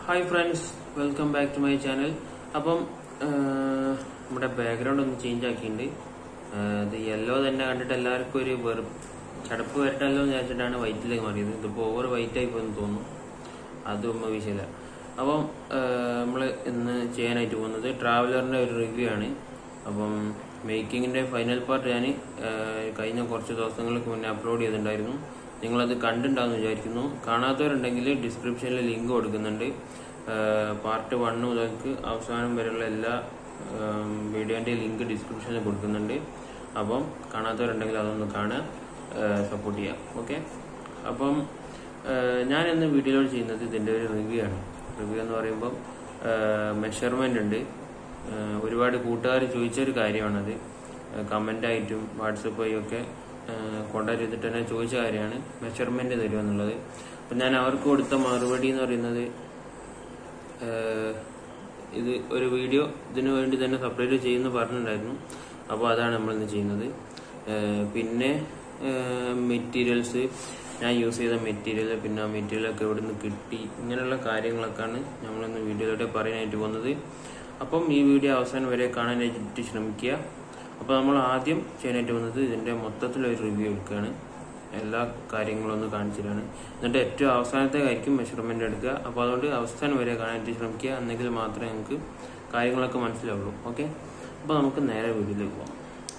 Hi friends welcome back to my channel അപ്പം ആ, നമ്മുടെ ബാക്ക്ഗ്രൗണ്ട് ഒന്ന് ചേഞ്ച് ആക്കിയിട്ടുണ്ട് ആ, ഇത് യെല്ലോ തന്നെ കണ്ടിട്ട് എല്ലാവർക്കും ഒരു വെറു ചടപ്പ് വരട്ടല്ലോ എന്ന് വിചാരിച്ചിട്ടാണ് വൈറ്റിലേക്ക് മാറിയത് ഇതിപ്പോൾ ഓവർ വൈറ്റ് ആയി പോയെന്ന് തോന്നുന്നു അതൊന്നും വിഷയമില്ല അപ്പം നമ്മൾ ഇന്ന് ചെയ്യാനായിട്ട് പോകുന്നത് ട്രാവലറിൻ്റെ ഒരു റിവ്യൂ ആണ് അപ്പം മേക്കിങ്ങിൻ്റെ ഫൈനൽ പാർട്ട് ഞാൻ കഴിഞ്ഞ കുറച്ച് ദിവസങ്ങൾക്ക് മുന്നേ അപ്ലോഡ് ചെയ്തിട്ടുണ്ടായിരുന്നു നിങ്ങളത് കണ്ടിട്ടുണ്ടാകുമെന്ന് വിചാരിക്കുന്നു കാണാത്തവരുണ്ടെങ്കിൽ ഡിസ്ക്രിപ്ഷനിൽ ലിങ്ക് കൊടുക്കുന്നുണ്ട് പാർട്ട് വൺ മുതൽക്ക് അവസാനം വരെയുള്ള എല്ലാ വീഡിയോൻ്റെ ലിങ്ക് ഡിസ്ക്രിപ്ഷനിൽ കൊടുക്കുന്നുണ്ട് അപ്പം കാണാത്തവരുണ്ടെങ്കിൽ അതൊന്ന് കാണുക സപ്പോർട്ട് ചെയ്യാം ഓക്കെ അപ്പം ഞാൻ ഇന്ന് വീഡിയോയിൽ ചെയ്യുന്നത് ഇതിൻ്റെ ഒരു റിവ്യൂ ആണ് റിവ്യൂ എന്ന് പറയുമ്പോൾ മെഷർമെൻ്റ് ഉണ്ട് ഏഹ് ഒരുപാട് കൂട്ടുകാർ ചോദിച്ചൊരു കാര്യമാണത് കമൻ്റ് ആയിട്ടും വാട്സപ്പ് വഴി ഒക്കെ കോണ്ടാക്ട് ചെയ്തിട്ട് തന്നെ ചോദിച്ച കാര്യമാണ് മെഷർമെൻറ്റ് തരുക എന്നുള്ളത് അപ്പം ഞാൻ അവർക്ക് കൊടുത്ത മറുപടി എന്ന് പറയുന്നത് ഏഹ് ഇത് ഒരു വീഡിയോ ഇതിനു വേണ്ടി തന്നെ സെപ്പറേറ്റ് ചെയ്യുന്നു പറഞ്ഞിട്ടുണ്ടായിരുന്നു അപ്പോൾ അതാണ് നമ്മളിന്ന് ചെയ്യുന്നത് ഏഹ് പിന്നെ മെറ്റീരിയൽസ് ഞാൻ യൂസ് ചെയ്ത മെറ്റീരിയൽ പിന്നെ ആ മെറ്റീരിയലൊക്കെ എവിടെ നിന്ന് കിട്ടി ഇങ്ങനെയുള്ള കാര്യങ്ങളൊക്കെയാണ് നമ്മളിന്ന് വീഡിയോയിലൂടെ പറയാനായിട്ട് പോകുന്നത് അപ്പം ഈ വീഡിയോ അവസാനം വരെ കാണാനായിട്ട് ശ്രമിക്കുക അപ്പോൾ നമ്മൾ ആദ്യം ചെയ്യാനായിട്ട് പോകുന്നത് ഇതിൻ്റെ മൊത്തത്തിലൊരു റിവ്യൂ എടുക്കുകയാണ് എല്ലാ കാര്യങ്ങളും ഒന്ന് കാണിച്ചിട്ടാണ് എന്നിട്ട് ഏറ്റവും അവസാനത്തേക്കായിരിക്കും മെഷർമെന്റ് എടുക്കുക അപ്പോൾ അതുകൊണ്ട് അവസാനം വരെ കാണാനായിട്ട് ശ്രമിക്കുക എന്നെങ്കിൽ മാത്രമേ നമുക്ക് കാര്യങ്ങളൊക്കെ മനസ്സിലാവുള്ളൂ ഓക്കെ അപ്പോൾ നമുക്ക് നേരെ വീഡിയോയിലേക്ക് പോകാം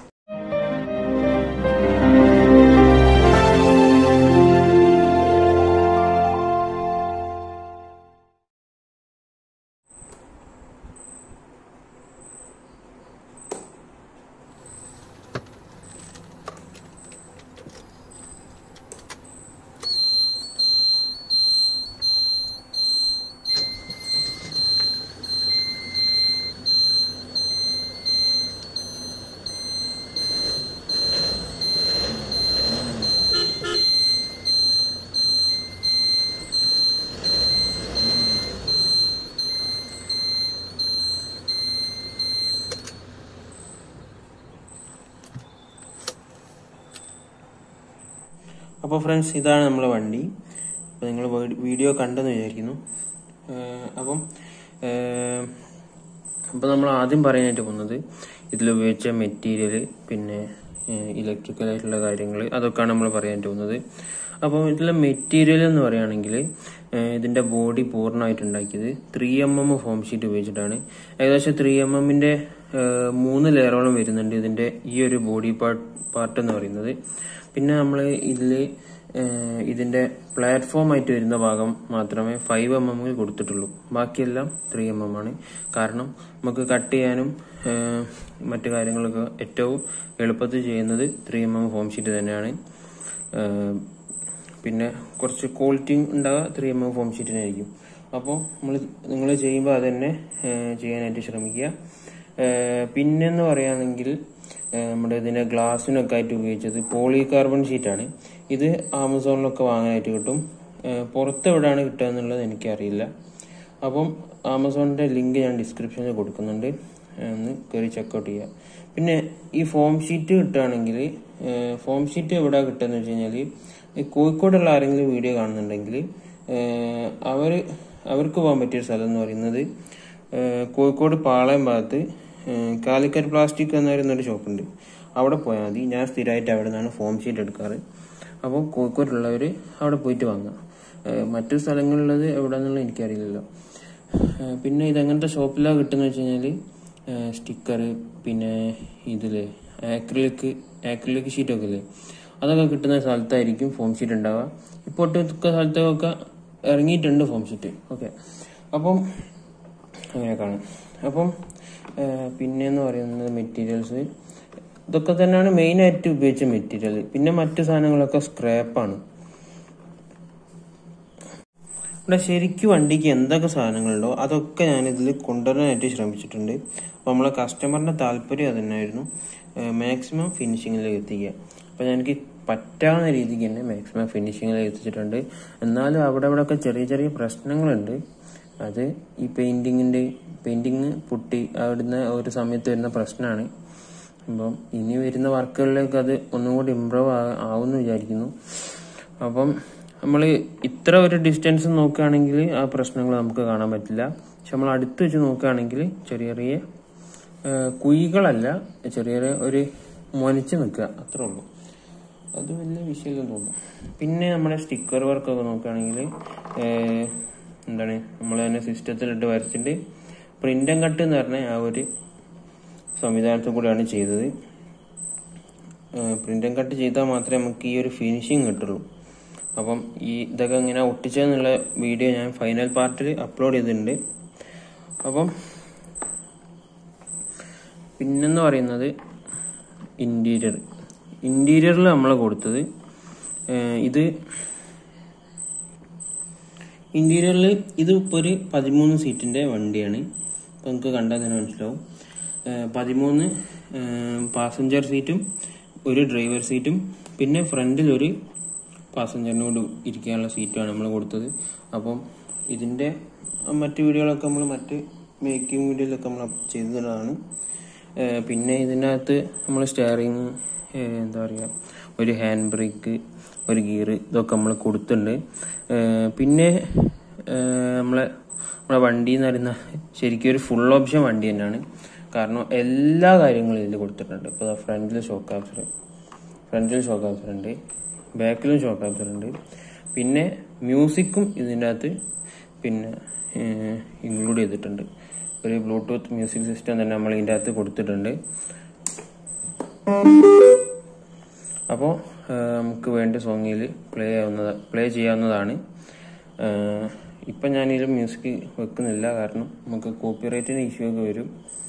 അപ്പോൾ ഫ്രണ്ട്സ് ഇതാണ് നമ്മളെ വണ്ടി അപ്പോൾ നിങ്ങൾ വീഡിയോ കണ്ടെന്ന് വിചാരിക്കുന്നു ഏഹ് അപ്പം ഏഹ് അപ്പോൾ നമ്മൾ ആദ്യം പറയാനായിട്ട് പോകുന്നത് ഇതിൽ ഉപയോഗിച്ച മെറ്റീരിയൽ പിന്നെ ഇലക്ട്രിക്കൽ ആയിട്ടുള്ള കാര്യങ്ങൾ അതൊക്കെയാണ് നമ്മൾ പറയാനായിട്ട് പോകുന്നത് അപ്പോൾ ഇതിലെ മെറ്റീരിയൽ എന്ന് പറയുകയാണെങ്കിൽ ഏഹ് ഇതിന്റെ ബോഡി പൂർണ്ണമായിട്ട് ഉണ്ടാക്കിയത് three M M foam sheet ഉപയോഗിച്ചിട്ടാണ് ഏകദേശം ത്രീ എം എമ്മിന്റെ മൂന്ന് ലെയറോളം വരുന്നുണ്ട് ഇതിന്റെ ഈ ഒരു ബോഡി പാർട്ട് പാർട്ട് എന്ന് പറയുന്നത് പിന്നെ നമ്മൾ ഇതിൽ ഇതിന്റെ പ്ലാറ്റ്ഫോം ആയിട്ട് വരുന്ന ഭാഗം മാത്രമേ ഫൈവ് എം എമ്മിൽ കൊടുത്തിട്ടുള്ളൂ ബാക്കിയെല്ലാം ത്രീ എം എം ആണ് കാരണം നമുക്ക് കട്ട് ചെയ്യാനും ഏഹ്, മറ്റു കാര്യങ്ങളൊക്കെ ഏറ്റവും എളുപ്പത്തിൽ ചെയ്യുന്നത് three M M foam sheet തന്നെയാണ് ഏഹ്, പിന്നെ കുറച്ച് ക്വാളിറ്റി ഉണ്ടാവുക ത്രീ എം എം ഫോം ഷീറ്റിനായിരിക്കും അപ്പോൾ നമ്മൾ നിങ്ങൾ ചെയ്യുമ്പോൾ അത് തന്നെ ഏഹ്, ചെയ്യാനായിട്ട് ശ്രമിക്കുക ഏഹ്, പിന്നെന്ന് പറയുകയാണെങ്കിൽ ഏഹ്, നമ്മുടെ ഇതിന്റെ ഗ്ലാസ്സിനൊക്കെ ആയിട്ട് ഉപയോഗിച്ചത് പോളി കാർബൺ ഷീറ്റാണ് ഇത് ആമസോണിലൊക്കെ വാങ്ങാനായിട്ട് കിട്ടും ഏഹ്, പുറത്ത് എവിടെയാണ് കിട്ടുക എന്നുള്ളത് എനിക്കറിയില്ല അപ്പം ആമസോണിന്റെ ലിങ്ക് ഞാൻ ഡിസ്ക്രിപ്ഷനിൽ കൊടുക്കുന്നുണ്ട് ഏഹ്, ഒന്ന് കയറി ചെക്കൗട്ട് ചെയ്യുക പിന്നെ ഈ ഫോം ഷീറ്റ് കിട്ടുകയാണെങ്കിൽ ഫോം ഷീറ്റ് എവിടെ കിട്ടുകയെന്ന് വെച്ച് കഴിഞ്ഞാൽ ഈ കോഴിക്കോടുള്ള ആരെങ്കിലും വീഡിയോ കാണുന്നുണ്ടെങ്കിൽ ഏഹ്, അവര് അവർക്ക് പോകാൻ പറ്റിയ സ്ഥലം എന്ന് പറയുന്നത് ഏഹ്, കോഴിക്കോട് പാളയം ഭാഗത്ത് ഏഹ്, കാലിക്കറ്റ് പ്ലാസ്റ്റിക് എന്ന് പറയുന്ന ഒരു ഷോപ്പുണ്ട് അവിടെ പോയാൽ മതി ഞാൻ സ്ഥിരമായിട്ട് അവിടെ നിന്നാണ് ഫോം ഷീറ്റ് എടുക്കാറ് അപ്പോൾ കോഴിക്കോടുള്ളവർ അവിടെ പോയിട്ട് വാങ്ങാം ഏഹ്, മറ്റു സ്ഥലങ്ങളിലുള്ളത് എവിടെയെന്നുള്ളത് എനിക്കറിയില്ലല്ലോ ഏഹ്, പിന്നെ ഇതെങ്ങനത്തെ ഷോപ്പിലാണ് കിട്ടുന്നത് വെച്ച് കഴിഞ്ഞാൽ സ്റ്റിക്കർ പിന്നെ ഇതില് ആക്രിലിക് ആക്രിലിക് ഷീറ്റൊക്കെ ഇല്ലേ അതൊക്കെ കിട്ടുന്ന സ്ഥലത്തായിരിക്കും ഫോം ഷീറ്റ് ഉണ്ടാവുക ഇപ്പോൾ ഒട്ടുമിക്ക സ്ഥലത്തൊക്കെ ഇറങ്ങിയിട്ടുണ്ട് ഫോം ഷീറ്റ് ഓക്കെ അപ്പം അങ്ങനെയൊക്കെയാണ് അപ്പം ഏഹ്, പിന്നെന്ന് പറയുന്നത് മെറ്റീരിയൽസ് ഇതൊക്കെ തന്നെയാണ് മെയിൻ ആയിട്ട് ഉപയോഗിച്ച മെറ്റീരിയൽ പിന്നെ മറ്റു സാധനങ്ങളൊക്കെ സ്ക്രാപ്പാണ് ഇവിടെ ശരിക്കും വണ്ടിക്ക് എന്തൊക്കെ സാധനങ്ങളുണ്ടോ അതൊക്കെ ഞാൻ ഇതിൽ കൊണ്ടുവരാനായിട്ട് ശ്രമിച്ചിട്ടുണ്ട് അപ്പോൾ നമ്മളെ കസ്റ്റമറിന്റെ താല്പര്യം അത് തന്നെയായിരുന്നു മാക്സിമം ഫിനിഷിങ്ങിലേക്ക് എത്തിക്കുക അപ്പോൾ എനിക്ക് പറ്റാവുന്ന രീതിക്ക് തന്നെ മാക്സിമം ഫിനിഷിങ്ങിലേക്ക് എത്തിച്ചിട്ടുണ്ട് എന്നാലും അവിടെ അവിടെ ഒക്കെ ചെറിയ ചെറിയ പ്രശ്നങ്ങളുണ്ട് അത് ഈ പെയിന്റിങ്ങിന്റെ പെയിന്റിങ് പൊട്ടി അവിടുന്ന് ഒരു സമയത്ത് വരുന്ന പ്രശ്നമാണ് അപ്പം ഇനി വരുന്ന വർക്കുകളിലേക്ക് അത് ഒന്നും കൂടി ഇമ്പ്രൂവ് ആവുമെന്ന് വിചാരിക്കുന്നു അപ്പം നമ്മൾ ഇത്ര ഒരു ഡിസ്റ്റൻസ് നോക്കുകയാണെങ്കിൽ ആ പ്രശ്നങ്ങൾ നമുക്ക് കാണാൻ പറ്റില്ല പക്ഷെ നമ്മൾ അടുത്ത് വെച്ച് നോക്കുകയാണെങ്കിൽ ചെറിയ ചെറിയ ആ, കുഴികളല്ല ചെറിയ ചെറിയ ഒരു മൊനച്ച് നിൽക്കുക അത്രേ ഉള്ളൂ അത് വലിയ വിഷയമില്ലെന്ന് തോന്നുന്നു പിന്നെ നമ്മുടെ സ്റ്റിക്കർ വർക്കൊക്കെ നോക്കുകയാണെങ്കിൽ എന്താണ് നമ്മൾ തന്നെ സിസ്റ്റത്തിലിട്ട് വരച്ചിട്ട് പ്രിന്റ് ആൻഡ് കട്ട് എന്ന് പറഞ്ഞ ആ ഒരു സംവിധാനത്തിൽ കൂടെയാണ് ചെയ്തത് പ്രിന്റ് ആൻഡ് കട്ട് ചെയ്താൽ മാത്രമേ നമുക്ക് ഈ ഒരു ഫിനിഷിങ് കിട്ടുള്ളൂ അപ്പം ഈ ഇതൊക്കെ ഇങ്ങനെ ഒട്ടിച്ചെന്നുള്ള വീഡിയോ ഞാൻ ഫൈനൽ പാർട്ടിൽ അപ്ലോഡ് ചെയ്തിട്ടുണ്ട് അപ്പം പിന്നെന്ന് പറയുന്നത് ഇന്റീരിയർ ഇന്റീരിയറിൽ നമ്മൾ കൊടുത്തത് ഏഹ് ഇത് ഇന്റീരിയറിൽ ഇത് ഇപ്പോൾ ഒരു പതിമൂന്ന് സീറ്റിന്റെ വണ്ടിയാണ് ഇപ്പൊ നമുക്ക് കണ്ടാൽ തന്നെ മനസ്സിലാവും ഏഹ് പതിമൂന്ന് പാസഞ്ചർ സീറ്റും ഒരു ഡ്രൈവർ സീറ്റും പിന്നെ ഫ്രണ്ടിൽ ഒരു പാസഞ്ചറിനോട് ഇരിക്കാനുള്ള സീറ്റുമാണ് നമ്മൾ കൊടുത്തത് അപ്പം ഇതിന്റെ മറ്റു വീഡിയോകളൊക്കെ നമ്മൾ മറ്റ് മേക്കിംഗ് വീഡിയോയിലൊക്കെ നമ്മൾ ചെയ്തതാണ് ഏഹ് പിന്നെ ഇതിനകത്ത് നമ്മൾ സ്റ്റെയറിങ് എന്താ പറയുക ഒരു ഹാൻഡ് ബ്രേക്ക് ഒരു ഗിയർ ഇതൊക്കെ നമ്മൾ കൊടുത്തിട്ടുണ്ട് ഏഹ് പിന്നെ ഏഹ് നമ്മളെ നമ്മളെ വണ്ടി എന്ന് പറയുന്ന ശരിക്കും ഒരു ഫുൾ ഓപ്ഷൻ വണ്ടി തന്നെയാണ് കാരണം എല്ലാ കാര്യങ്ങളും ഇതിൽ കൊടുത്തിട്ടുണ്ട് ഇപ്പോൾ ഫ്രണ്ടിൽ ഷോക്ക് ആബ്സർ ഫ്രണ്ടിൽ ഷോക്ക് ആബ്സർ ഉണ്ട് ബാക്കിലും ഷോക്ക് ആബ്സർ ഉണ്ട് പിന്നെ മ്യൂസിക്കും ഇതിൻ്റെ അകത്ത് പിന്നെ ഇൻക്ലൂഡ് ചെയ്തിട്ടുണ്ട് ഒരു ബ്ലൂടൂത്ത് മ്യൂസിക് സിസ്റ്റം തന്നെ നമ്മൾ ഇതിൻ്റെ അകത്ത് കൊടുത്തിട്ടുണ്ട് അപ്പോൾ നമുക്ക് വേണ്ട സോങ്ങിൽ പ്ലേ ആവുന്നത് പ്ലേ ചെയ്യാവുന്നതാണ് ഏഹ് ഇപ്പം ഞാനിതിൽ മ്യൂസിക് വെക്കുന്നില്ല കാരണം നമുക്ക് കോപ്പിറൈറ്റിന് ഇഷ്യൂ ഒക്കെ വരും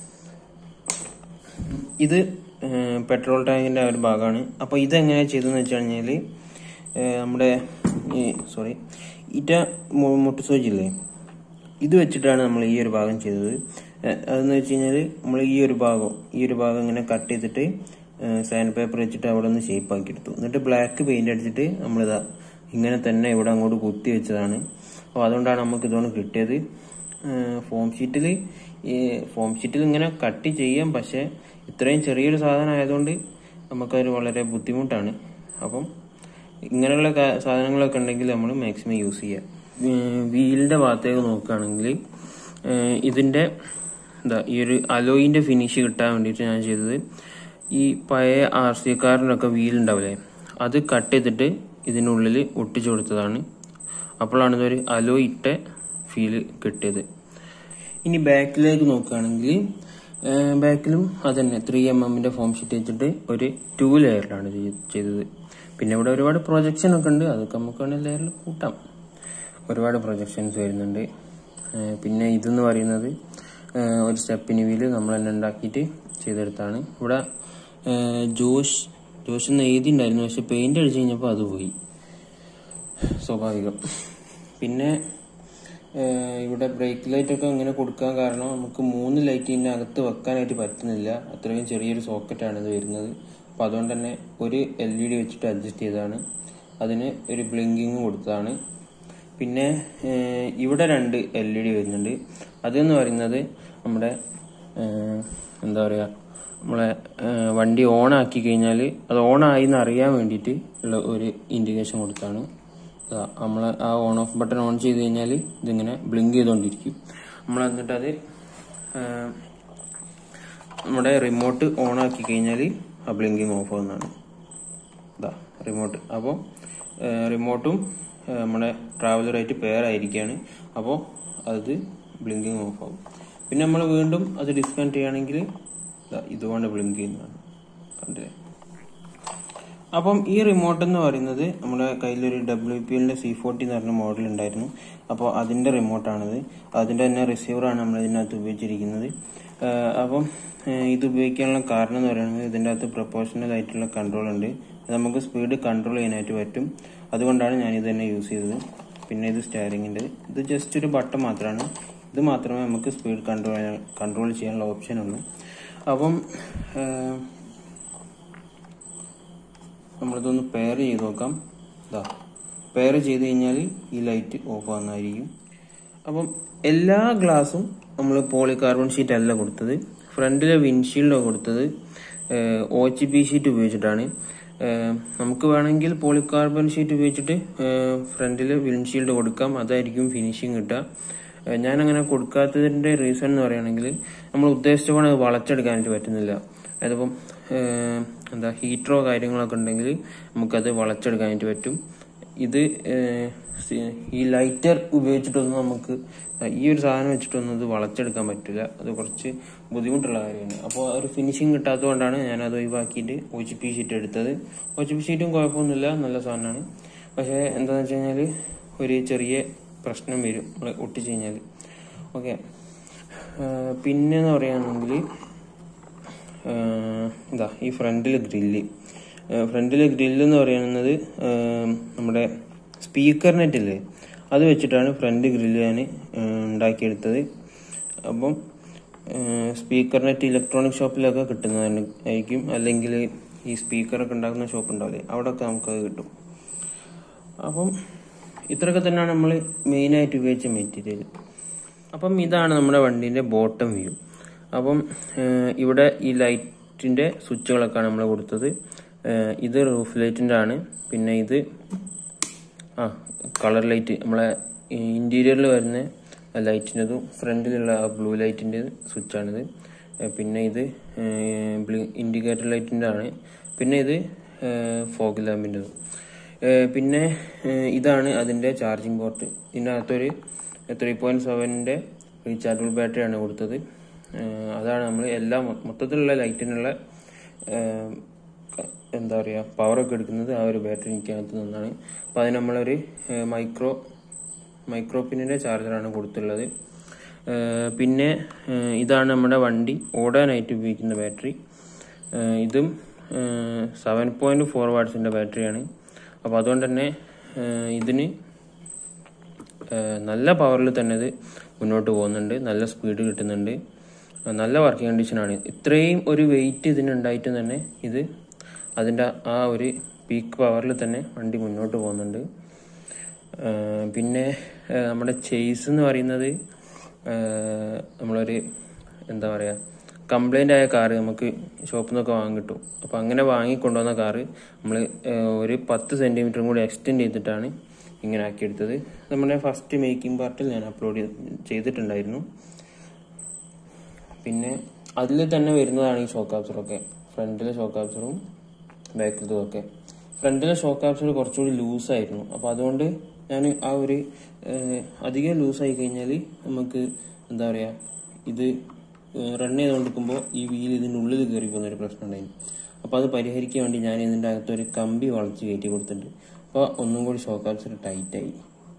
ഇത് ഏഹ് പെട്രോൾ ടാങ്കിന്റെ ആ ഒരു ഭാഗമാണ് അപ്പോൾ ഇതെങ്ങനെ ചെയ്തതെന്ന് വെച്ച് കഴിഞ്ഞാൽ നമ്മുടെ ഈ സോറി ഇറ്റ മു- മുട്ടുസൂചില്ലേ ഇത് വെച്ചിട്ടാണ് നമ്മൾ ഈ ഒരു ഭാഗം ചെയ്തത് ഏഹ് അതെന്ന് വെച്ച് കഴിഞ്ഞാൽ നമ്മൾ ഈ ഒരു ഭാഗം ഈ ഒരു ഭാഗം ഇങ്ങനെ കട്ട് ചെയ്തിട്ട് സാൻഡ് പേപ്പർ വെച്ചിട്ട് അവിടെ ഒന്ന് ഷേപ്പ് ആക്കി എടുത്തു എന്നിട്ട് ബ്ലാക്ക് പെയിന്റ് അടിച്ചിട്ട് നമ്മളിതാ ഇങ്ങനെ തന്നെ ഇവിടെ അങ്ങോട്ട് കുത്തി വെച്ചതാണ് അപ്പോൾ അതുകൊണ്ടാണ് നമുക്ക് ഇതുകൊണ്ട് കിട്ടിയത് ഫോം ഷീറ്റിൽ ഈ ഫോം ഷീറ്റിൽ ഇങ്ങനെ കട്ട് ചെയ്യാം പക്ഷെ ഇത്രയും ചെറിയൊരു സാധനം ആയതുകൊണ്ട് നമുക്കത് വളരെ ബുദ്ധിമുട്ടാണ് അപ്പം ഇങ്ങനെയുള്ള കാ- സാധനങ്ങളൊക്കെ ഉണ്ടെങ്കിൽ നമ്മൾ മാക്സിമം യൂസ് ചെയ്യാം വീലിന്റെ ഭാഗത്തേക്ക് നോക്കുകയാണെങ്കിൽ ഏഹ് ഇതിന്റെ എന്താ ഈ ഒരു അലോയിന്റെ ഫിനിഷ് കിട്ടാൻ വേണ്ടിയിട്ട് ഞാൻ ചെയ്തത് ഈ പഴയ ആർ സി കാറിനൊക്കെ വീൽ ഉണ്ടാവില്ലേ അത് കട്ട് ചെയ്തിട്ട് ഇതിനുള്ളിൽ ഒട്ടിച്ചു കൊടുത്തതാണ് അപ്പോഴാണ് ഇതൊരു അലോ ഇട്ട ഫീല് കിട്ടിയത് ഇനി ബാക്കിലേക്ക് നോക്കുകയാണെങ്കിൽ ബാക്കിലും അതന്നെ ത്രീ എം എമ്മിന്റെ ഫോം ഷീറ്റ് വെച്ചിട്ട് ഒരു ടു ലെയറിലാണ് ചെയ്തത് പിന്നെ ഇവിടെ ഒരുപാട് പ്രൊജക്ഷൻ ഒക്കെ ഉണ്ട് അതൊക്കെ നമുക്ക് വേണമെങ്കിൽ ലെയറിൽ കൂട്ടാം ഒരുപാട് പ്രൊജക്ഷൻസ് വരുന്നുണ്ട് ഏഹ് പിന്നെ ഇതെന്ന് പറയുന്നത് ഏഹ് ഒരു സ്റ്റെപ്പിന് വീല് നമ്മൾ തന്നെ ഉണ്ടാക്കിയിട്ട് ചെയ്തെടുത്താണ് ഇവിടെ ഏഹ് ജോഷ് ജോഷ് എന്ന് എഴുതിണ്ടായിരുന്നു പക്ഷെ പെയിന്റ് അടിച്ചു കഴിഞ്ഞപ്പോൾ അത് പോയി സ്വാഭാവികം പിന്നെ ഏഹ് ഇവിടെ ബ്രേക്ക് ലൈറ്റ് ഒക്കെ ഇങ്ങനെ കൊടുക്കാൻ കാരണം നമുക്ക് മൂന്ന് ലൈറ്റ് ഇതിനകത്ത് വെക്കാനായിട്ട് പറ്റുന്നില്ല അത്രയും ചെറിയൊരു സോക്കറ്റാണ് ഇത് വരുന്നത് അപ്പൊ അതുകൊണ്ട് തന്നെ ഒരു എൽ ഇ ഡി വെച്ചിട്ട് അഡ്ജസ്റ്റ് ചെയ്തതാണ് അതിന് ഒരു ബ്ലിങ്കിങ് കൊടുത്തതാണ് പിന്നെ ഏഹ് ഇവിടെ രണ്ട് എൽ ഇ ഡി വരുന്നുണ്ട് അതെന്ന് പറയുന്നത് നമ്മുടെ ഏഹ് എന്താ പറയാ നമ്മളെ ഏഹ് വണ്ടി ഓൺ ആക്കി കഴിഞ്ഞാൽ അത് ഓൺ ആയി എന്ന് അറിയാൻ വേണ്ടിയിട്ട് ഉള്ള ഒരു ഇൻഡിക്കേഷൻ കൊടുത്താണ് ദാ നമ്മള് ആ ഓൺ ഓഫ് ബട്ടൺ ഓൺ ചെയ്ത് കഴിഞ്ഞാൽ ഇതിങ്ങനെ ബ്ലിങ്ക് ചെയ്തുകൊണ്ടിരിക്കും നമ്മൾ എന്നിട്ട് അത് ഏഹ്, നമ്മുടെ റിമോട്ട് ഓൺ ആക്കി കഴിഞ്ഞാൽ ആ ബ്ലിങ്കിങ് ഓഫ് ആവുന്നതാണ് ഇതാ റിമോട്ട് അപ്പോൾ റിമോട്ടും ഏഹ്, നമ്മുടെ ട്രാവലറായിട്ട് പെയർ ആയിരിക്കുകയാണ് അപ്പോൾ അത് ബ്ലിങ്കിങ് ഓഫ് ആവും പിന്നെ നമ്മൾ വീണ്ടും അത് ഡിസ്കണക്ട് ചെയ്യുകയാണെങ്കിൽ ദാ ഇതുകൊണ്ട് ബ്ലിങ്ക് ചെയ്യുന്നതാണ് കണ്ടില്ലേ അപ്പം ഈ റിമോട്ട് എന്ന് പറയുന്നത് നമ്മുടെ കയ്യിലൊരു ഡബ്ല്യു പി എല്ലിന്റെ സി ഫോർട്ടി എന്ന് പറഞ്ഞ മോഡൽ ഉണ്ടായിരുന്നു അപ്പോൾ അതിന്റെ റിമോട്ടാണിത് അതിന്റെ തന്നെ റിസീവറാണ് നമ്മൾ ഇതിനകത്ത് ഉപയോഗിച്ചിരിക്കുന്നത് ആഹ് അപ്പം ആഹ് ഇത് ഉപയോഗിക്കാനുള്ള കാരണം എന്ന് പറയുന്നത് ഇതിന്റെ അകത്ത് പ്രൊപ്പോർഷണൽ ആയിട്ടുള്ള കൺട്രോൾ ഉണ്ട് അത് നമുക്ക് സ്പീഡ് കൺട്രോൾ ചെയ്യാനായിട്ട് പറ്റും അതുകൊണ്ടാണ് ഞാൻ ഇത് തന്നെ യൂസ് ചെയ്തത് പിന്നെ ഇത് സ്റ്റാരിങ്ങിന്റെ ഇത് ജസ്റ്റ് ഒരു ബട്ടൺ മാത്രമാണ് ഇത് മാത്രമേ നമുക്ക് സ്പീഡ് കൺട്രോൾ കൺട്രോൾ ചെയ്യാനുള്ള ഓപ്ഷൻ ഉള്ളൂ അപ്പം ആഹ് നമ്മളിതൊന്ന് പെയർ ചെയ്ത് നോക്കാം ഇതാ പെയർ ചെയ്ത് കഴിഞ്ഞാൽ ഈ ലൈറ്റ് ഓഫ് ആവുന്നതായിരിക്കും അപ്പം എല്ലാ ഗ്ലാസും നമ്മൾ പോളികാർബൺ ഷീറ്റ് അല്ല കൊടുത്തത് ഫ്രണ്ടിലെ വിൻഷീൽഡ് കൊടുത്തത് ഒ എച്ച് പി ഷീറ്റ് ഉപയോഗിച്ചിട്ടാണ് ഏഹ് നമുക്ക് വേണമെങ്കിൽ പോളികാർബൺ ഷീറ്റ് ഉപയോഗിച്ചിട്ട് ഫ്രണ്ടിൽ വിൻഷീൽഡ് കൊടുക്കാം അതായിരിക്കും ഫിനിഷിങ് കിട്ടുക ഏഹ് ഞാൻ അങ്ങനെ കൊടുക്കാത്തതിന്റെ റീസൺ എന്ന് പറയുകയാണെങ്കിൽ നമ്മൾ ഉദ്ദേശിച്ച പോലെ അത് വളച്ചെടുക്കാനായിട്ട് പറ്റുന്നില്ല അതിപ്പം ഏഹ് എന്താ ഹീറ്ററോ കാര്യങ്ങളൊക്കെ ഉണ്ടെങ്കിൽ നമുക്കത് വളച്ചെടുക്കാനായിട്ട് പറ്റും ഇത് ഏഹ് സി- ഈ ലൈറ്റർ ഉപയോഗിച്ചിട്ടൊന്നും നമുക്ക് ഈ ഒരു സാധനം വെച്ചിട്ടൊന്നും ഇത് വളച്ചെടുക്കാൻ പറ്റില്ല അത് കുറച്ച് ബുദ്ധിമുട്ടുള്ള കാര്യമാണ് അപ്പോൾ ഒരു ഫിനിഷിങ് കിട്ടാത്തതുകൊണ്ടാണ് ഞാൻ അത് ഒഴിവാക്കിയിട്ട് ഒ ജി പി ഷീറ്റ് എടുത്തത് ഒ ജി പി ഷീറ്റും കുഴപ്പമൊന്നുമില്ല നല്ല സാധനമാണ് പക്ഷേ എന്താണെന്ന് വെച്ച് കഴിഞ്ഞാൽ ഒരു ചെറിയ പ്രശ്നം വരും നമ്മൾ ഒട്ടിച്ച് കഴിഞ്ഞാൽ ഓക്കെ പിന്നെന്ന് പറയുകയാണെങ്കിൽ ആഹ് ഇതാ ഈ ഫ്രണ്ടിൽ ഗ്രില്ല് ഫ്രണ്ടിൽ ഗ്രില്ല് എന്ന് പറയുന്നത് ആഹ് നമ്മുടെ സ്പീക്കർ നെറ്റ് ഇല്ലേ അത് വെച്ചിട്ടാണ് ഫ്രണ്ട് ഗ്രില്ല് ഞാൻ ആഹ് ഉണ്ടാക്കിയെടുത്തത് അപ്പം സ്പീക്കർ നെറ്റ് ഇലക്ട്രോണിക് ഷോപ്പിലൊക്കെ കിട്ടുന്നതാണ് ആയിരിക്കും അല്ലെങ്കിൽ ഈ സ്പീക്കറൊക്കെ ഉണ്ടാക്കുന്ന ഷോപ്പ് ഉണ്ടാവില്ലേ അവിടെയൊക്കെ നമുക്കത് കിട്ടും അപ്പം ഇത്രയൊക്കെ തന്നെയാണ് നമ്മൾ മെയിനായിട്ട് ഉപയോഗിച്ച മെറ്റീരിയൽ അപ്പം ഇതാണ് നമ്മുടെ വണ്ടീൻ്റെ ബോട്ടം വ്യൂ അപ്പം ഏഹ്, ഇവിടെ ഈ ലൈറ്റിൻ്റെ സ്വിച്ചുകളൊക്കെയാണ് നമ്മൾ കൊടുത്തത് ഏഹ്, ഇത് റൂഫ് ലൈറ്റിൻ്റെ ആണ് പിന്നെ ഇത് ആ കളർ ലൈറ്റ് നമ്മളെ ഇൻറ്റീരിയറിൽ വരുന്ന ലൈറ്റിൻ്റെതും ഫ്രണ്ടിലുള്ള ആ ബ്ലൂ ലൈറ്റിൻ്റെ സ്വിച്ചാണിത് ഏഹ്, പിന്നെ ഇത് ഇൻഡിക്കേറ്റർ ലൈറ്റിൻ്റെ ആണ് പിന്നെ ഇത് ഫോഗ് ലാമ്പിൻ്റെതും ഏഹ് പിന്നെ ഏഹ് ഇതാണ് അതിന്റെ ചാർജിങ് പോർട്ട് ഇതിനകത്തൊരു ത്രീ പോയിന്റ് സെവനിന്റെ റീചാർജബിൾ ബാറ്ററിയാണ് കൊടുത്തത് ഏഹ് അതാണ് നമ്മൾ എല്ലാ മൊ- മൊത്തത്തിലുള്ള ലൈറ്റിനുള്ള ഏഹ് ക- എന്താ പറയുക പവറൊക്കെ എടുക്കുന്നത് ആ ഒരു ബാറ്ററി എനിക്കകത്ത് നിന്നാണ് അപ്പോൾ അതിന് നമ്മളൊരു ഏഹ് മൈക്രോ മൈക്രോ പിന്നിന്റെ ചാർജറാണ് കൊടുത്തുള്ളത് ഏഹ് പിന്നെ ഏഹ് ഇതാണ് നമ്മുടെ വണ്ടി ഓടാനായിട്ട് ഉപയോഗിക്കുന്ന ബാറ്ററി ഏഹ് ഇതും സെവൻ പോയിന്റ് ഫോർ വാട്ട്സിന്റെ ബാറ്ററിയാണ് അപ്പോൾ അതുകൊണ്ട് തന്നെ ഏഹ് ഇതിന് ഏഹ് നല്ല പവറിൽ തന്നെ ഇത് മുന്നോട്ട് പോകുന്നുണ്ട് നല്ല സ്പീഡ് കിട്ടുന്നുണ്ട് ഏഹ് നല്ല വർക്കിംഗ് കണ്ടീഷനാണ് ഇത്രയും ഒരു വെയിറ്റ് ഇതിനുണ്ടായിട്ട് തന്നെ ഇത് അതിൻ്റെ ആ ഒരു പീക്ക് പവറിൽ തന്നെ വണ്ടി മുന്നോട്ട് പോകുന്നുണ്ട് ഏഹ് പിന്നെ ഏഹ് നമ്മുടെ ചേസ് എന്ന് പറയുന്നത് ഏഹ് നമ്മളൊരു എന്താ പറയുക കംപ്ലൈൻ്റ് ആയ കാറ് നമുക്ക് ഷോപ്പിൽ നിന്നൊക്കെ വാങ്ങി കിട്ടും അപ്പോൾ അങ്ങനെ വാങ്ങിക്കൊണ്ടുവന്ന കാറ് നമ്മൾ ഒരു പത്ത് സെൻറ്റിമീറ്ററും കൂടി എക്സ്റ്റെൻഡ് ചെയ്തിട്ടാണ് ഇങ്ങനെ ആക്കിയെടുത്തത് നമ്മുടെ ഫസ്റ്റ് മേക്കിംഗ് പാർട്ടിൽ ഞാൻ അപ്ലോഡ് ചെയ്തിട്ടുണ്ടായിരുന്നു പിന്നെ അതിൽ തന്നെ വരുന്നതാണ് ഈ ഷോക്ക് ആബ്സറൊക്കെ ഫ്രണ്ടിലെ ഷോക്ക് ആബ്സറും ബാക്കിലതും ഒക്കെ ഫ്രണ്ടിലെ ഷോക്ക് ആബ്സർ കുറച്ചുകൂടി ലൂസായിരുന്നു അപ്പോൾ അതുകൊണ്ട് ഞാൻ ആ ഒരു ഏഹ്, അധികം ലൂസായി കഴിഞ്ഞാൽ നമുക്ക് എന്താ പറയുക ഇത് റൺ ചെയ്തുകൊണ്ടിരിക്കുമ്പോൾ ഈ വീൽ ഇതിൻ്റെ ഉള്ളിൽ കയറി പോകുന്ന ഒരു പ്രശ്നം ഉണ്ടായിരുന്നു അപ്പോൾ അത് പരിഹരിക്കാൻ വേണ്ടി ഞാൻ ഇതിൻ്റെ അകത്ത് ഒരു കമ്പി വളച്ച് കയറ്റി കൊടുത്തിട്ടുണ്ട് അപ്പോൾ ഒന്നും കൂടി ഷോക്ക് ആബ്സർ ടൈറ്റായി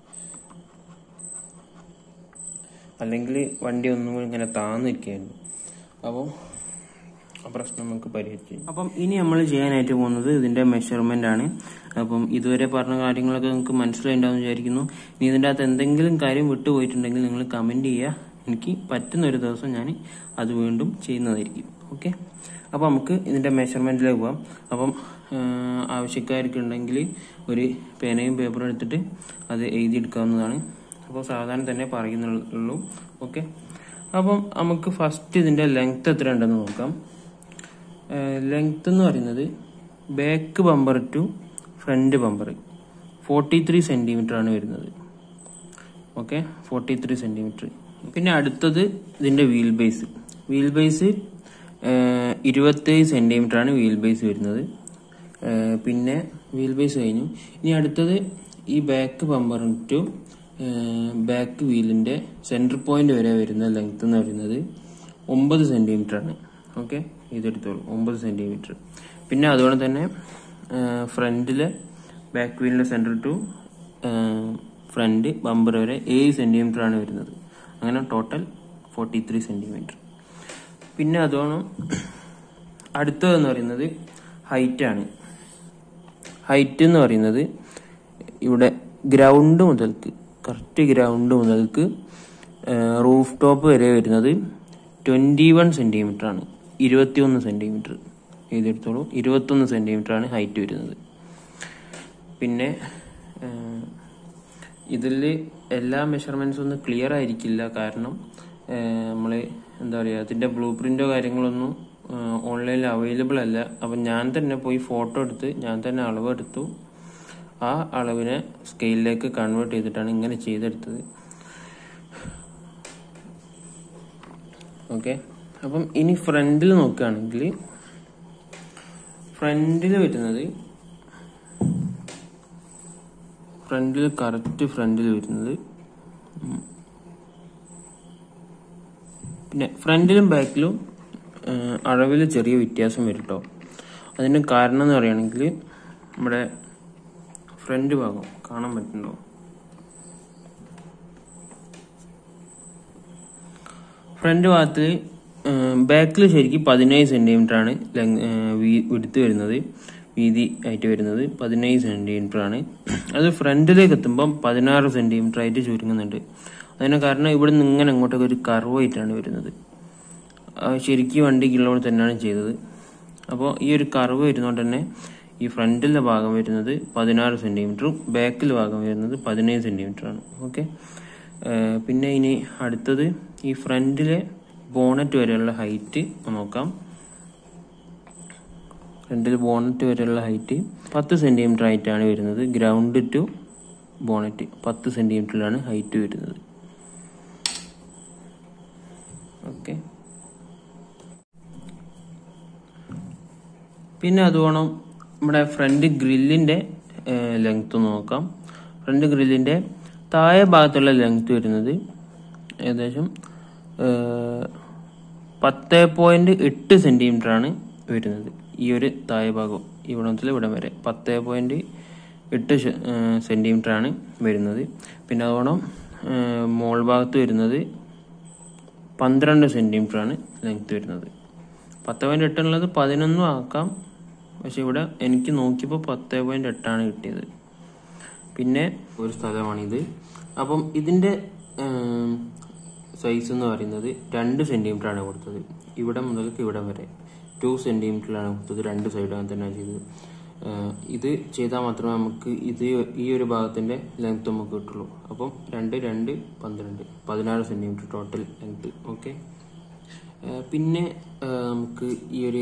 അല്ലെങ്കിൽ വണ്ടി ഒന്നും കൂടി ഇങ്ങനെ താന്നിരിക്കുകയായിരുന്നു അപ്പോൾ ആ പ്രശ്നം നമുക്ക് പരിഹരിച്ചു അപ്പം ഇനി നമ്മൾ ചെയ്യാനായിട്ട് പോകുന്നത് ഇതിന്റെ മെഷർമെന്റ് ആണ് അപ്പം ഇതുവരെ പറഞ്ഞ കാര്യങ്ങളൊക്കെ നിങ്ങൾക്ക് മനസ്സിലായിട്ടുണ്ടാവും വിചാരിക്കുന്നു ഇനി ഇതിൻ്റെ അകത്ത് എന്തെങ്കിലും കാര്യം വിട്ടുപോയിട്ടുണ്ടെങ്കിൽ നിങ്ങൾ കമന്റ് ചെയ്യുക എനിക്ക് പറ്റുന്ന ഒരു ദിവസം ഞാൻ അത് വീണ്ടും ചെയ്യുന്നതായിരിക്കും ഓക്കെ അപ്പോൾ നമുക്ക് ഇതിന്റെ മെഷർമെന്റിലേക്ക് പോവാം അപ്പം ആ, ആവശ്യക്കാർക്കുണ്ടെങ്കിൽ ഒരു പേനയും പേപ്പറും എടുത്തിട്ട് അത് എഴുതിയെടുക്കാവുന്നതാണ് അപ്പോൾ സാധാരണ തന്നെ പറയുന്നുള്ളൂ ഓക്കെ അപ്പം നമുക്ക് ഫസ്റ്റ് ഇതിന്റെ ലെങ്ത് എത്ര ഉണ്ടെന്ന് നോക്കാം ലെങ്ത് എന്ന് പറയുന്നത് back bumper to front bumper forty three centimetre ആണ് വരുന്നത് ഓക്കെ ഫോർട്ടി ത്രീ സെന്റിമീറ്റർ പിന്നെ അടുത്തത് ഇതിന്റെ വീൽ ബേസ് വീൽ ബേസ് ഇരുപത്തേഴ് സെന്റിമീറ്റർ ആണ് വീൽ ബേസ് വരുന്നത് ഏഹ് പിന്നെ വീൽ ബേസ് കഴിഞ്ഞു ഇനി അടുത്തത് ഈ ബാക്ക് ബമ്പർ ടു ബാക്ക് വീലിന്റെ സെന്റർ പോയിന്റ് വരെ വരുന്ന ലെങ്ത് എന്ന് പറയുന്നത് ഒമ്പത് സെന്റിമീറ്റർ ആണ് ഓക്കെ ഇതെടുത്തോളൂ ഒമ്പത് സെന്റിമീറ്റർ പിന്നെ അതുപോലെ തന്നെ ഫ്രണ്ടിലെ ബാക്ക് വീലിന്റെ സെന്റർ ടു ഫ്രണ്ട് ബമ്പർ വരെ ഏഴ് സെന്റിമീറ്റർ ആണ് വരുന്നത് അങ്ങനെ ടോട്ടൽ ഫോർട്ടി ത്രീ സെന്റിമീറ്റർ പിന്നെ അതോണം അടുത്തതെന്ന് പറയുന്നത് ഹൈറ്റ് ആണ് ഹൈറ്റ് എന്ന് പറയുന്നത് ഇവിടെ ഗ്രൗണ്ട് മുതൽക്ക് കറക്റ്റ് ഗ്രൗണ്ട് മുതൽക്ക് റൂഫ് ടോപ്പ് വരെ വരുന്നത് ട്വൻറ്റി വൺ സെൻറ്റിമീറ്റർ ആണ് ഇരുപത്തിയൊന്ന് സെൻറ്റിമീറ്റർ എഴുതിയെടുത്തോളൂ ഇരുപത്തൊന്ന് സെൻറ്റിമീറ്റർ ആണ് ഹൈറ്റ് വരുന്നത് പിന്നെ ഇതിൽ എല്ലാ മെഷർമെൻറ്റ്സും ഒന്നും ക്ലിയർ ആയിരിക്കില്ല കാരണം നമ്മൾ എന്താ പറയുക അതിൻ്റെ ബ്ലൂ പ്രിൻ്റോ കാര്യങ്ങളൊന്നും ഓൺലൈനിൽ അവൈലബിൾ അല്ല അപ്പം ഞാൻ തന്നെ പോയി ഫോട്ടോ എടുത്ത് ഞാൻ തന്നെ അളവെടുത്തു ആ അളവിനെ സ്കെയിലിലേക്ക് കൺവേർട്ട് ചെയ്തിട്ടാണ് ഇങ്ങനെ ചെയ്തെടുത്തത് ഓക്കെ അപ്പം ഇനി ഫ്രണ്ടിൽ നോക്കുകയാണെങ്കിൽ ഫ്രണ്ടിൽ വരുന്നത് ഫ്രണ്ടിൽ കറക്റ്റ് ഫ്രണ്ടിൽ വരുന്നത് ഉം. പിന്നെ ഫ്രണ്ടിലും ബാക്കിലും അളവിൽ ചെറിയ വ്യത്യാസം വരും കേട്ടോ അതിന് കാരണം എന്ന് പറയുകയാണെങ്കിൽ നമ്മുടെ ഫ്രണ്ട് ഭാഗം കാണാൻ പറ്റുന്നുണ്ടോ ഫ്രണ്ട് ഭാഗത്ത് ബാക്കിൽ ശരിക്കും പതിനേഴ് സെന്റിമീറ്റർ ആണ് വിടുത്ത് വരുന്നത് വീതി ആയിട്ട് വരുന്നത് പതിനേഴ് സെന്റിമീറ്റർ ആണ് അത് ഫ്രണ്ടിലേക്ക് എത്തുമ്പം പതിനാറ് സെന്റിമീറ്റർ ആയിട്ട് ചുരുങ്ങുന്നുണ്ട് അതിന് കാരണം ഇവിടെ നിന്ന് ഇങ്ങനെ അങ്ങോട്ടൊക്കെ ഒരു കർവായിട്ടാണ് വരുന്നത് ആ ശരിക്കും വണ്ടിക്കുള്ളവർ തന്നെയാണ് ചെയ്തത് അപ്പോൾ ഈ ഒരു കർവ് വരുന്നതുകൊണ്ട് തന്നെ ഈ ഫ്രണ്ടിലെ ഭാഗം വരുന്നത് പതിനാറ് സെന്റിമീറ്ററും ബാക്കിലെ ഭാഗം വരുന്നത് പതിനേഴ് സെന്റിമീറ്റർ ആണ് ഓക്കെ പിന്നെ ഇനി അടുത്തത് ഈ ഫ്രണ്ടിലെ ബോണറ്റ് വരെയുള്ള ഹൈറ്റ് നോക്കാം ഫ്രണ്ടിൽ ബോണറ്റ് വരെയുള്ള ഹൈറ്റ് പത്ത് സെന്റിമീറ്റർ ആയിട്ടാണ് വരുന്നത് ഗ്രൗണ്ട് ടു ബോണറ്റ് പത്ത് സെന്റിമീറ്ററിലാണ് ഹൈറ്റ് വരുന്നത് ഓക്കെ പിന്നെ അതുവേണം നമ്മുടെ ഫ്രണ്ട് ഗ്രില്ലിന്റെ ലെങ്ത് നോക്കാം ഫ്രണ്ട് ഗ്രില്ലിന്റെ താഴെ ഭാഗത്തുള്ള ലെങ്ത് വരുന്നത് ഏകദേശം പത്ത് പോയിന്റ് എട്ട് സെന്റിമീറ്റർ ആണ് വരുന്നത് ഈ ഒരു താഴെ ഭാഗം ഇവിടെ മുതൽ ഇവിടം വരെ പത്ത് പോയിന്റ് എട്ട് സെന്റിമീറ്റർ ആണ് വരുന്നത് പിന്നെ അതുകൊണ്ട് മോൾ ഭാഗത്ത് വരുന്നത് പന്ത്രണ്ട് സെന്റിമീറ്റർ ആണ് ലെങ്ത് വരുന്നത് പത്ത് പോയിന്റ് എട്ടുള്ളത് പതിനൊന്നും ആക്കാം പക്ഷെ ഇവിടെ എനിക്ക് നോക്കിയപ്പോൾ പത്ത് പോയിന്റ് എട്ടാണ് കിട്ടിയത് പിന്നെ ഒരു സ്ഥലമാണിത് അപ്പം ഇതിന്റെ സൈസ് എന്ന് പറയുന്നത് രണ്ട് സെന്റിമീറ്റർ ആണ് കൊടുത്തത് ഇവിടെ മുതൽക്ക് ഇവിടെ വരെ ടു സെന്റിമീറ്ററിലാണ് കൊടുത്തത് രണ്ട് സൈഡാണ് തന്നെ ചെയ്തത് ഏഹ് ഇത് ചെയ്താൽ മാത്രമേ നമുക്ക് ഇത് ഈ ഒരു ഭാഗത്തിന്റെ ലെങ്ത് നമുക്ക് കിട്ടുള്ളൂ അപ്പം രണ്ട് രണ്ട് പന്ത്രണ്ട് പതിനാറ് സെന്റിമീറ്റർ ടോട്ടൽ ലെങ്ത് ഓക്കെ പിന്നെ ഏഹ് നമുക്ക് ഈ ഒരു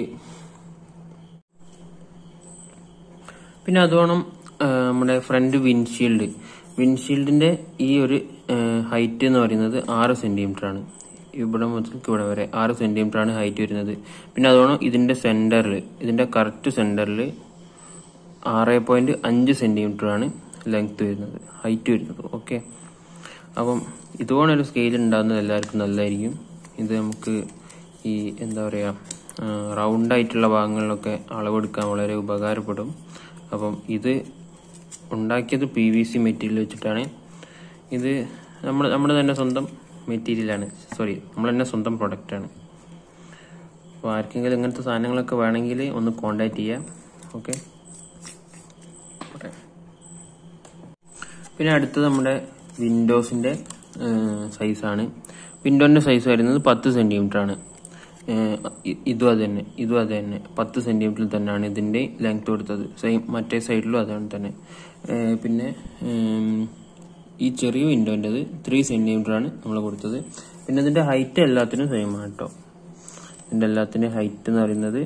പിന്നെ അതുവേണം നമ്മുടെ ഫ്രണ്ട് വിൻഷീൽഡ് വിൻഷീൽഡിന്റെ ഈ ഒരു ഹൈറ്റ് എന്ന് പറയുന്നത് ആറ് സെന്റിമീറ്റർ ആണ് ഇവിടെ മുതൽ ഇവിടെ വരെ ആറ് സെന്റിമീറ്റർ ആണ് ഹൈറ്റ് വരുന്നത് പിന്നെ അതുവേണം ഇതിന്റെ സെന്ററിൽ ഇതിന്റെ കറക്റ്റ് സെന്ററിൽ ആറ് പോയിന്റ് അഞ്ച് സെന്റിമീറ്റർ ആണ് ലെങ്ത് വരുന്നത് ഹൈറ്റ് വരുന്നത് ഓക്കെ അപ്പം ഇതുപോലെ ഒരു സ്കെയിൽ ഉണ്ടാകുന്നത് എല്ലാവർക്കും നല്ലതായിരിക്കും ഇത് നമുക്ക് ഈ എന്താ പറയുക റൗണ്ട് ആയിട്ടുള്ള ഭാഗങ്ങളിലൊക്കെ അളവെടുക്കാൻ വളരെ ഉപകാരപ്പെടും അപ്പം ഇത് ഉണ്ടാക്കിയത് പി വി സി മെറ്റീരിയൽ വെച്ചിട്ടാണ് ഇത് നമ്മൾ നമ്മുടെ തന്നെ സ്വന്തം മെറ്റീരിയലാണ് സോറി നമ്മൾ തന്നെ സ്വന്തം പ്രൊഡക്റ്റാണ് അപ്പോൾ ആർക്കെങ്കിലും ഇങ്ങനത്തെ സാധനങ്ങളൊക്കെ വേണമെങ്കിൽ ഒന്ന് കോണ്ടാക്ട് ചെയ്യാം ഓക്കെ പിന്നെ അടുത്തത് നമ്മുടെ വിൻഡോസിന്റെ സൈസാണ് വിൻഡോന്റെ സൈസ് വരുന്നത് പത്ത് സെന്റിമീറ്റർ ആണ് ഏഹ് ഇ- ഇതും അത് തന്നെ ഇതും അത് തന്നെ പത്ത് സെന്റിമീറ്ററിൽ തന്നെയാണ് ഇതിന്റെ ലെങ്ത് കൊടുത്തത് സെയിം മറ്റേ സൈഡിലും അതാണ് തന്നെ ഏഹ് പിന്നെ ഉം, ഈ ചെറിയ വിൻഡോൻ്റെത് ത്രീ സെന്റിമീറ്റർ ആണ് നമ്മൾ കൊടുത്തത് പിന്നെ ഇതിന്റെ ഹൈറ്റ് എല്ലാത്തിനും സെയിം ആണ് കേട്ടോ ഇതിന്റെ എല്ലാത്തിൻ്റെ ഹൈറ്റ് എന്ന് പറയുന്നത്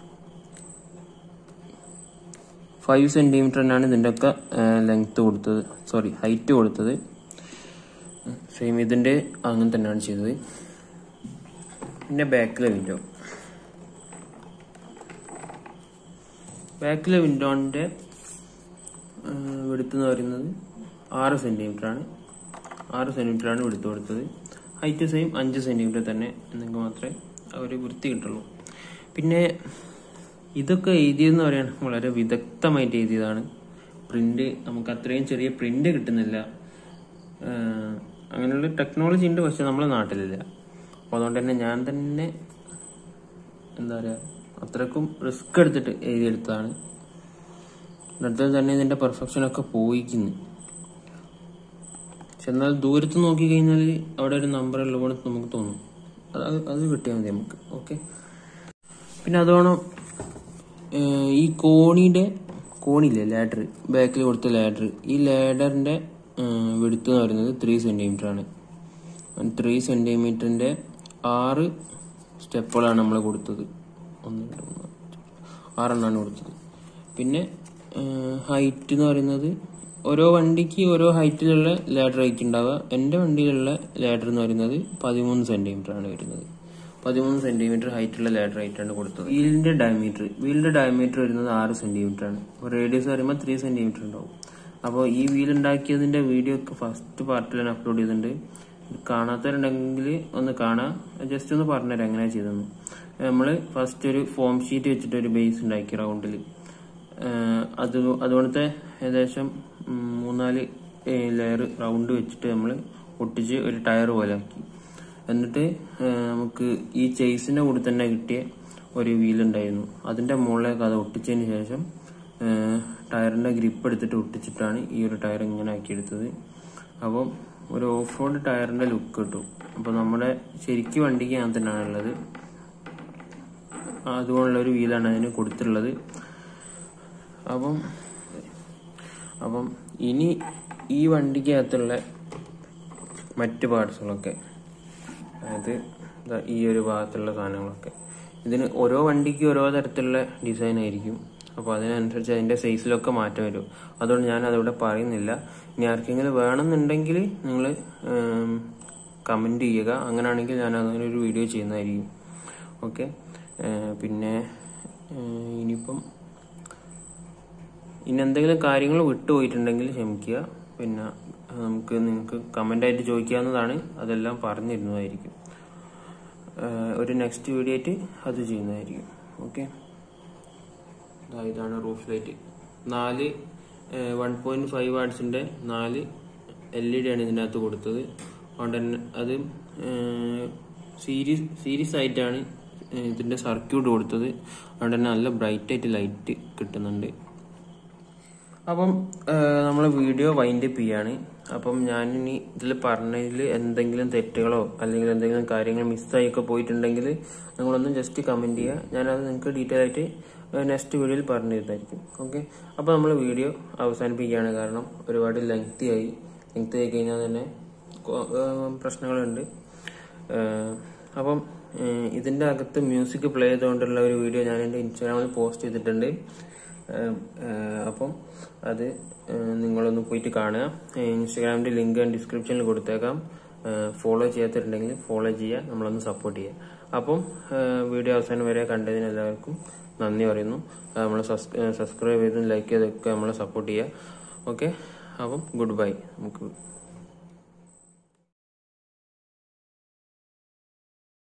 ഫൈവ് സെന്റിമീറ്റർ തന്നെയാണ് ഇതിന്റെ ഒക്കെ ലെങ്ത് കൊടുത്തത് സോറി ഹൈറ്റ് കൊടുത്തത് സെയിം ഇതിന്റെ അങ്ങനെ തന്നെയാണ് ചെയ്തത് പിന്നെ ബാക്കിലെ വിൻഡോ ബാക്കിലെ വിൻഡോന്റെ വെടുത്ത് എന്ന് പറയുന്നത് ആറ് സെന്റിമീറ്റർ ആണ് ആറ് സെന്റിമീറ്റർ ആണ് വെടുത്ത് കൊടുത്തത് ഹൈറ്റ് സെയിം അഞ്ച് സെന്റിമീറ്റർ തന്നെ എന്നെങ്കിൽ മാത്രമേ ആ ഒരു വൃത്തി കിട്ടുള്ളൂ പിന്നെ ഇതൊക്കെ എഴുതിയെന്ന് പറയാൻ വളരെ വിദഗ്ധമായിട്ട് എഴുതിയതാണ് പ്രിന്റ് നമുക്ക് അത്രയും ചെറിയ പ്രിന്റ് കിട്ടുന്നില്ല ആഹ് അങ്ങനെയുള്ള ടെക്നോളജി ഉണ്ട് പക്ഷെ നമ്മളെ നാട്ടിലില്ല അപ്പോൾ അതുകൊണ്ട് തന്നെ ഞാൻ തന്നെ എന്താ പറയുക അത്രക്കും റിസ്ക് എടുത്തിട്ട് എഴുതിയെടുത്തതാണ് അടുത്തത് തന്നെ ഇതിന്റെ പെർഫെക്ഷൻ ഒക്കെ പോയിക്കുന്നു പക്ഷെ എന്നാൽ ദൂരത്ത് നോക്കി കഴിഞ്ഞാൽ അവിടെ ഒരു നമ്പർ ഉള്ളപോലെ നമുക്ക് തോന്നും അത് അത് അത് കിട്ടിയാൽ മതി നമുക്ക് ഓക്കെ പിന്നെ അതുവേണം ഏഹ് ഈ കോണിയുടെ കോണില്ലേ ലാഡർ ബാക്കിൽ കൊടുത്ത ലാഡർ ഈ ലാഡറിന്റെ വെടുത്ത് എന്ന് പറയുന്നത് ത്രീ സെന്റിമീറ്റർ ആണ് ത്രീ സെന്റിമീറ്ററിന്റെ ആറ് സ്റ്റെപ്പുകളാണ് നമ്മൾ കൊടുത്തത് ഒന്ന് രണ്ട് മൂന്ന് നാല്, അഞ്ച്, ആറെണ്ണമാണ് കൊടുത്തത് പിന്നെ ഹൈറ്റ് എന്ന് പറയുന്നത് ഓരോ വണ്ടിക്ക് ഓരോ ഹൈറ്റിലുള്ള ലാഡർ ഹൈറ്റ് ഉണ്ടാവുക എൻ്റെ വണ്ടിയിലുള്ള ലാഡർ എന്ന് പറയുന്നത് പതിമൂന്ന് സെന്റിമീറ്റർ ആണ് വരുന്നത് പതിമൂന്ന് സെന്റിമീറ്റർ ഹൈറ്റുള്ള ലാഡർ ഹൈറ്റാണ് കൊടുത്തത് വീലിന്റെ ഡയമീറ്റർ വീലിന്റെ ഡയമീറ്റർ വരുന്നത് ആറ് സെന്റിമീറ്റർ ആണ് റേഡിയസ് പറയുമ്പോൾ ത്രീ സെന്റിമീറ്റർ ഉണ്ടാവും അപ്പോൾ ഈ വീൽ ഉണ്ടാക്കിയതിന്റെ വീഡിയോ ഒക്കെ ഫസ്റ്റ് പാർട്ടിൽ ഞാൻ അപ്ലോഡ് ചെയ്തിട്ടുണ്ട് ഇത് കാണാത്തവരുണ്ടെങ്കിൽ ഒന്ന് കാണാം ജസ്റ്റ് ഒന്ന് പറഞ്ഞുതരാം എങ്ങനെയാ ചെയ്തെന്ന് നമ്മൾ ഫസ്റ്റ് ഒരു ഫോം ഷീറ്റ് വെച്ചിട്ട് ഒരു ബേസ് ഉണ്ടാക്കി റൗണ്ടിൽ അത് അതുപോലത്തെ ഏകദേശം ഉം, മൂന്നാല് ലെയർ റൗണ്ട് വെച്ചിട്ട് നമ്മൾ ഒട്ടിച്ച് ഒരു ടയർ പോലെ ആക്കി എന്നിട്ട് ഏഹ്, നമുക്ക് ഈ ചേസിന്റെ കൂടെ തന്നെ കിട്ടിയ ഒരു വീൽ ഉണ്ടായിരുന്നു അതിന്റെ മുകളിലേക്ക് അത് ഒട്ടിച്ചതിന് ശേഷം ഏഹ്, ടയറിന്റെ ഗ്രിപ്പ് എടുത്തിട്ട് ഒട്ടിച്ചിട്ടാണ് ഈ ഒരു ടയർ ഇങ്ങനെ ആക്കിയെടുത്തത് അപ്പം ഒരു ഓഫ് റോഡ് ടയറിന്റെ ലുക്ക് കിട്ടും അപ്പൊ നമ്മുടെ ശരിക്കും വണ്ടിക്ക് ഞാൻ തന്നെയാണ് ഉള്ളത് അതുകൊണ്ടുള്ള ഒരു വീലാണ് അതിന് കൊടുത്തിട്ടുള്ളത് അപ്പം അപ്പം ഇനി ഈ വണ്ടിക്കകത്തുള്ള മറ്റ് പാർട്സുകളൊക്കെ അതായത് ദാ ഈ ഒരു ഭാഗത്തുള്ള സാധനങ്ങളൊക്കെ ഇതിന് ഓരോ വണ്ടിക്ക് ഓരോ തരത്തിലുള്ള ഡിസൈൻ ആയിരിക്കും അപ്പോൾ അതിനനുസരിച്ച് അതിന്റെ സൈസിലൊക്കെ മാറ്റം വരും അതുകൊണ്ട് ഞാൻ അതിവിടെ പറയുന്നില്ല ഇനി ആർക്കെങ്കിലും വേണമെന്നുണ്ടെങ്കിൽ നിങ്ങൾ കമന്റ് ചെയ്യുക അങ്ങനെയാണെങ്കിൽ ഞാൻ അതിനൊരു വീഡിയോ ചെയ്യുന്നതായിരിക്കും ഓക്കെ പിന്നെ ഏഹ്, ഇനിയിപ്പം ഇനി എന്തെങ്കിലും കാര്യങ്ങൾ വിട്ടുപോയിട്ടുണ്ടെങ്കിൽ ക്ഷമിക്കുക പിന്നെ നമുക്ക് നിങ്ങൾക്ക് കമന്റ് ആയിട്ട് ചോദിക്കാവുന്നതാണ് അതെല്ലാം പറഞ്ഞിരുന്നതായിരിക്കും ഏഹ് ഒരു നെക്സ്റ്റ് വീഡിയോ ആയിട്ട് അത് ചെയ്യുന്നതായിരിക്കും ഓക്കെ ഇതാണ് റൂഫ് ലൈറ്റ് നാല് വൺ പോയിന്റ് ഫൈവ് വാട്സിന്റെ നാല് എൽ ഇ ഡി ആണ് ഇതിൻ്റെ അകത്ത് കൊടുത്തത് അതുകൊണ്ട് തന്നെ അത് സീരീസ് സീരീസ് ആയിട്ടാണ് ഏഹ് ഇതിന്റെ സർക്യൂട്ട് കൊടുത്തത് അതുകൊണ്ട് തന്നെ നല്ല ബ്രൈറ്റ് ആയിട്ട് ലൈറ്റ് കിട്ടുന്നുണ്ട് അപ്പം നമ്മൾ വീഡിയോ വൈൻഡ് അപ്പ് ചെയ്യാണ് അപ്പം ഞാനിനി ഇതിൽ പറഞ്ഞതിൽ എന്തെങ്കിലും തെറ്റുകളോ അല്ലെങ്കിൽ എന്തെങ്കിലും കാര്യങ്ങൾ മിസ്സായൊക്കെ പോയിട്ടുണ്ടെങ്കിൽ നിങ്ങളൊന്ന് ജസ്റ്റ് കമന്റ് ചെയ്യുക ഞാനത് നിങ്ങൾക്ക് ഡീറ്റെയിൽ ആയിട്ട് നെക്സ്റ്റ് വീഡിയോയിൽ പറഞ്ഞു തരുന്നതായിരിക്കും ഓക്കെ അപ്പോൾ നമ്മൾ വീഡിയോ അവസാനിപ്പിക്കുകയാണ് കാരണം ഒരുപാട് ലെങ്തി ആയി ലെങ്തി ആയി കഴിഞ്ഞാൽ തന്നെ കൊ- ഏഹ് പ്രശ്നങ്ങളുണ്ട് ഏഹ് അപ്പം ഏഹ് ഇതിന്റെ അകത്ത് മ്യൂസിക് പ്ലേ ചെയ്തുകൊണ്ടുള്ള ഒരു വീഡിയോ ഞാൻ എൻ്റെ ഇൻസ്റ്റാഗ്രാമിൽ പോസ്റ്റ് ചെയ്തിട്ടുണ്ട് ഏഹ് ഏഹ് അപ്പം അത് ഏഹ് നിങ്ങളൊന്ന് പോയിട്ട് കാണുക ഏഹ് ഇൻസ്റ്റാഗ്രാമിന്റെ ലിങ്ക് ഞാൻ ഡിസ്ക്രിപ്ഷനിൽ കൊടുത്തേക്കാം ഫോളോ ചെയ്യാത്തിട്ടുണ്ടെങ്കിൽ ഫോളോ ചെയ്യുക നമ്മളൊന്ന് സപ്പോർട്ട് ചെയ്യുക അപ്പം ഏഹ് വീഡിയോ അവസാനം വരെ കണ്ടതിന് എല്ലാവർക്കും നന്ദി പറയുന്നു നമ്മൾ സബ്സ്ക്രൈബ് ചെയ്തും ലൈക്ക് ചെയ്തൊക്കെ നമ്മളെ സപ്പോർട്ട് ചെയ്യുക ഓക്കെ അപ്പം ഗുഡ് ബൈ നമുക്ക്